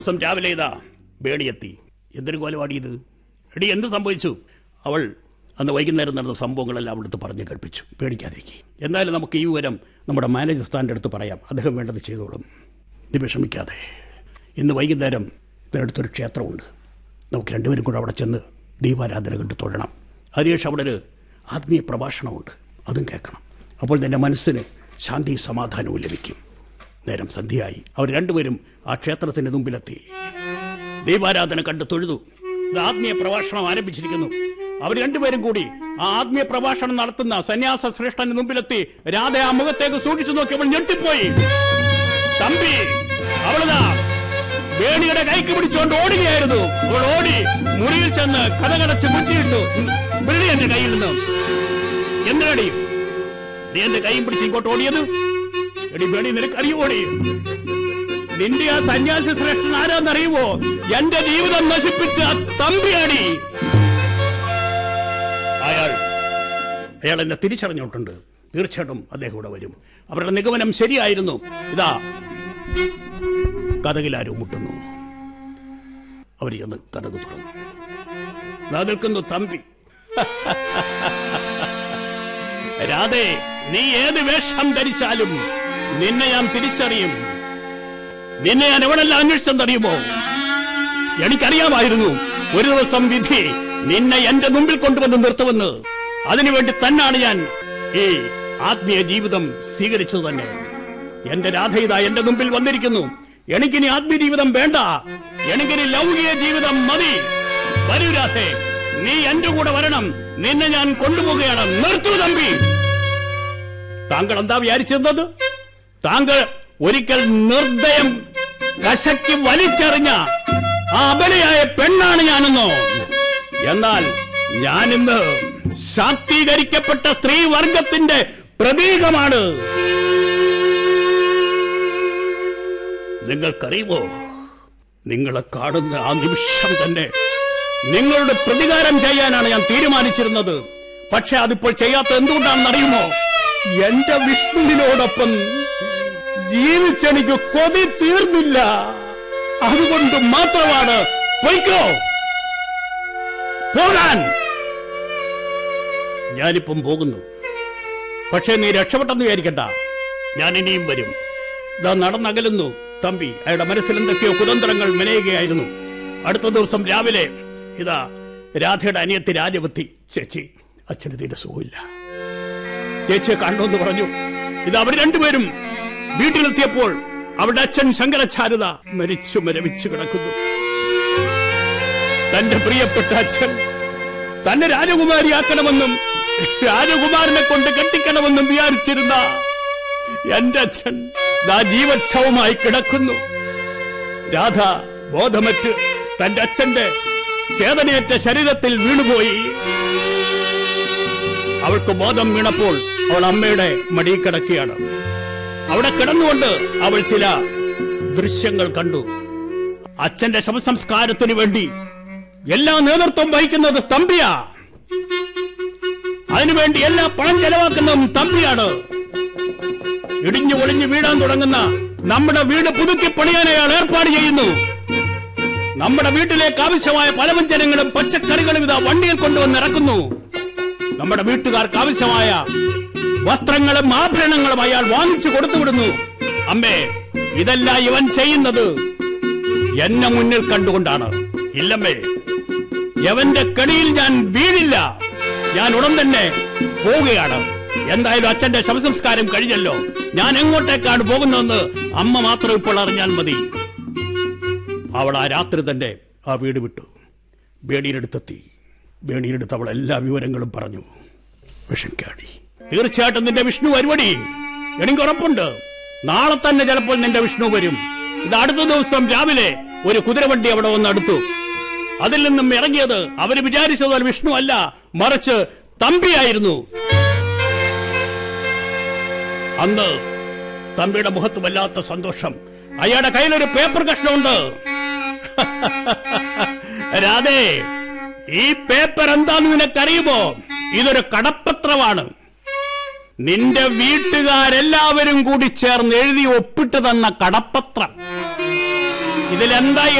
ദിവസം രാവിലെ ഇതാ ബേണിയെത്തി എന്തൊരു കോലവാടിയത് എടി എന്ത് സംഭവിച്ചു അവൾ അന്ന് വൈകുന്നേരം നടന്ന സംഭവങ്ങളെല്ലാം അവിടുത്തെ പറഞ്ഞു കേൾപ്പിച്ചു പേടിക്കാതിരിക്കും എന്തായാലും നമുക്ക് ഈ വിവരം നമ്മുടെ മാനേജർ സ്ഥാൻ്റെ അടുത്ത് പറയാം അദ്ദേഹം വേണ്ടത് ചെയ്തോളും നീ വിഷമിക്കാതെ ഇന്ന് വൈകുന്നേരം ഇതിനടുത്തൊരു ക്ഷേത്രമുണ്ട് നമുക്ക് രണ്ടുപേരും കൂടെ അവിടെ ചെന്ന് ദീപാരാധന കണ്ട് തൊഴണം അതിനുശേഷം അവിടെ ഒരു ആത്മീയ പ്രഭാഷണമുണ്ട് അതും കേൾക്കണം അപ്പോൾ നിന്റെ മനസ്സിന് ശാന്തി സമാധാനവും ലഭിക്കും നേരം സന്ധ്യയായി അവർ രണ്ടുപേരും ആ ക്ഷേത്രത്തിന് മുമ്പിലെത്തി ദീപാരാധന കണ്ട് തൊഴുതു ഇത് ആത്മീയ പ്രഭാഷണം ആരംഭിച്ചിരിക്കുന്നു അവർ രണ്ടുപേരും കൂടി ആ ആത്മീയ പ്രഭാഷണം നടത്തുന്ന സന്യാസ ശ്രേഷ്ഠന്റെ മുമ്പിലെത്തി രാധ ആ മുഖത്തേക്ക് സൂക്ഷിച്ചു നോക്കിയപ്പോൾ ഞെട്ടിപ്പോയി തമ്പി അവളതാ വേണിയുടെ കൈക്ക് പിടിച്ചുകൊണ്ട് ഓടുകയായിരുന്നു അവൾ ഓടി മുറിയിൽ ചെന്ന് കഥകടച്ച് മുറ്റിയിട്ടു വിരടി എന്റെ കയ്യിൽ നിന്ന് എന്തിനടി നീ എന്റെ കൈയും പിടിച്ച് ഇങ്ങോട്ട് ഓടിയത് എടി വേണി നിനക്ക് അറിയുമോടി നിന്റെ ആ സന്യാസി ശ്രേഷ്ഠൻ ആരാന്നറിയുമോ എന്റെ ജീവിതം നശിപ്പിച്ച ആ തമ്പിയാടി അയാൾ അയാൾ എന്നെ തിരിച്ചറിഞ്ഞിട്ടുണ്ട് തീർച്ചയായിട്ടും അദ്ദേഹം ഇവിടെ വരും അവരുടെ നിഗമനം ശരിയായിരുന്നു ഇതാ കഥകിലാരും മുട്ടുന്നു അവർ ചെന്ന് കഥക് തുറന്നു ദാ നിൽക്കുന്നു തമ്പി രാധേ നീ ഏത് വേഷം ധരിച്ചാലും നിന്നെ ഞാൻ തിരിച്ചറിയും നിന്നെ ഞാൻ എവിടെല്ലാം അന്വേഷിച്ചെന്നറിയുമോ എനിക്കറിയാമായിരുന്നു ഒരു ദിവസം വിധി നിന്നെ എന്റെ മുമ്പിൽ കൊണ്ടുവന്ന് നിർത്തുമെന്ന് അതിനുവേണ്ടി തന്നാണ് ഞാൻ ഈ ആത്മീയ ജീവിതം സ്വീകരിച്ചത് തന്നെ എന്റെ രാധയിത എന്റെ മുമ്പിൽ വന്നിരിക്കുന്നു എനിക്കിനി ആത്മീയ ജീവിതം വേണ്ട എനിക്കിനി ലൗകിക ജീവിതം മതി വരൂ രാധേ നീ എന്റെ കൂടെ വരണം നിന്നെ ഞാൻ കൊണ്ടുപോവുകയാണ് നിർത്തൂ തമ്പി താങ്കൾ എന്താ വിചാരിച്ചിരുന്നത് താങ്കൾ ഒരിക്കൽ നിർദ്ദയം കശക്കി വലിച്ചെറിഞ്ഞ ആ അബലയായ പെണ്ണാണ് ഞാനെന്നോ എന്നാൽ ഞാനിന്ന് ശാക്തീകരിക്കപ്പെട്ട സ്ത്രീവർഗത്തിന്റെ പ്രതീകമാണ് നിങ്ങൾക്കറിയുമോ നിങ്ങളെ കാണുന്ന ആ നിമിഷം തന്നെ നിങ്ങളുടെ പ്രതികാരം ചെയ്യാനാണ് ഞാൻ തീരുമാനിച്ചിരുന്നത് പക്ഷെ അതിപ്പോൾ ചെയ്യാത്ത എന്തുകൊണ്ടാണെന്ന് അറിയുമോ എന്റെ വിഷ്ണുവിനോടൊപ്പം ജീവിച്ചെനിക്ക് കൊതി തീർന്നില്ല അതുകൊണ്ട് മാത്രമാണ് പൊയ്ക്കോ പോകാൻ ഞാനിപ്പം പോകുന്നു പക്ഷേ നീ രക്ഷപ്പെട്ടെന്ന് വിചാരിക്കണ്ട ഞാൻ ഇനിയും വരും ഇതാ നടന്നകലുന്നു തമ്പി അയാളുടെ മനസ്സിൽ എന്തൊക്കെയോ കുതന്ത്രങ്ങൾ മെനയുകയായിരുന്നു അടുത്ത ദിവസം രാവിലെ ഇതാ രാധയുടെ അനിയത്തി രാജവത്തി ചേച്ചി അച്ഛന് തീരെ സുഖമില്ല ചേച്ചിയെ കണ്ടോന്ന് പറഞ്ഞു ഇത് അവർ രണ്ടുപേരും വീട്ടിലെത്തിയപ്പോൾ അവരുടെ അച്ഛൻ ശങ്കരചാരുത മരിച്ചു മരവിച്ചു കിടക്കുന്നു തന്റെ പ്രിയപ്പെട്ട അച്ഛൻ തന്നെ രാജകുമാരിയാക്കണമെന്നും രാജകുമാരനെ കൊണ്ട് കെട്ടിക്കണമെന്നും വിചാരിച്ചിരുന്ന എന്റെ അച്ഛൻ ദാ ജീവച്ഛവമായി കിടക്കുന്നു രാധ ബോധമറ്റ് തന്റെ അച്ഛന്റെ ചേതനയേറ്റ ശരീരത്തിൽ വീണുപോയി അവൾക്ക് ബോധം വീണപ്പോൾ അവൾ അമ്മയുടെ മടിയിൽ കിടക്കുകയാണ് അവിടെ കിടന്നുകൊണ്ട് അവൾ ചില ദൃശ്യങ്ങൾ കണ്ടു അച്ഛന്റെ ശവസംസ്കാരത്തിന് വേണ്ടി എല്ലാ നേതൃത്വം വഹിക്കുന്നത് തമ്പിയാ അതിനുവേണ്ടി എല്ലാ പണം ചെലവാക്കുന്നതും തമ്പിയാണ് ഇടിഞ്ഞു ഒളിഞ്ഞു വീഴാൻ തുടങ്ങുന്ന നമ്മുടെ വീട് പുതുക്കി പണിയാൻ അയാൾ ഏർപ്പാട് ചെയ്യുന്നു നമ്മുടെ വീട്ടിലേക്ക് ആവശ്യമായ പലവ്യഞ്ജനങ്ങളും പച്ചക്കറികളും ഇതാ വണ്ടിയിൽ കൊണ്ടുവന്ന് ഇറക്കുന്നു നമ്മുടെ വീട്ടുകാർക്ക് ആവശ്യമായ വസ്ത്രങ്ങളും ആഭരണങ്ങളും അയാൾ വാങ്ങിച്ചു കൊടുത്തുവിടുന്നു അമ്മേ ഇതെല്ലാം ഇവൻ ചെയ്യുന്നത് എന്നെ മുന്നിൽ കണ്ടുകൊണ്ടാണ് ഇല്ലമ്മേ യവന്റെ കടിയിൽ ഞാൻ വീഴില്ല ഞാൻ ഉടൻ തന്നെ പോവുകയാണ് എന്തായാലും അച്ഛന്റെ ശവസംസ്കാരം കഴിഞ്ഞല്ലോ ഞാൻ എങ്ങോട്ടേക്കാണ് പോകുന്നതെന്ന് അമ്മ മാത്രം ഇപ്പോൾ അറിഞ്ഞാൽ മതി അവൾ ആ രാത്രി തന്നെ ആ വീട് വിട്ടു ബേണിയിലെടുത്തെത്തി ബേണിയിലെടുത്ത് അവൾ എല്ലാ വിവരങ്ങളും പറഞ്ഞു വിഷമിക്കാടി തീർച്ചയായിട്ടും നിന്റെ വിഷ്ണു വരുവടി എനിക്ക് ഉറപ്പുണ്ട് നാളെ തന്നെ ചിലപ്പോൾ നിന്റെ വിഷ്ണു വരും ഇത് അടുത്ത ദിവസം രാവിലെ ഒരു കുതിരവണ്ടി അവിടെ വന്ന് അടുത്തു അതിൽ നിന്നും ഇറങ്ങിയത് അവര് വിചാരിച്ചത് വിഷ്ണു അല്ല മറിച്ച് തമ്പിയായിരുന്നു അന്ന് തമ്പിയുടെ മുഖത്ത് വല്ലാത്ത സന്തോഷം അയാളുടെ കയ്യിലൊരു പേപ്പർ കഷ്ണമുണ്ട് രാധേ ഈ പേപ്പർ എന്താന്ന് നിനക്കറിയുമോ ഇതൊരു കടപ്പത്രമാണ് നിന്റെ വീട്ടുകാരെല്ലാവരും കൂടി ചേർന്ന് എഴുതി ഒപ്പിട്ട് തന്ന കടപ്പത്രം ഇതിലെന്താ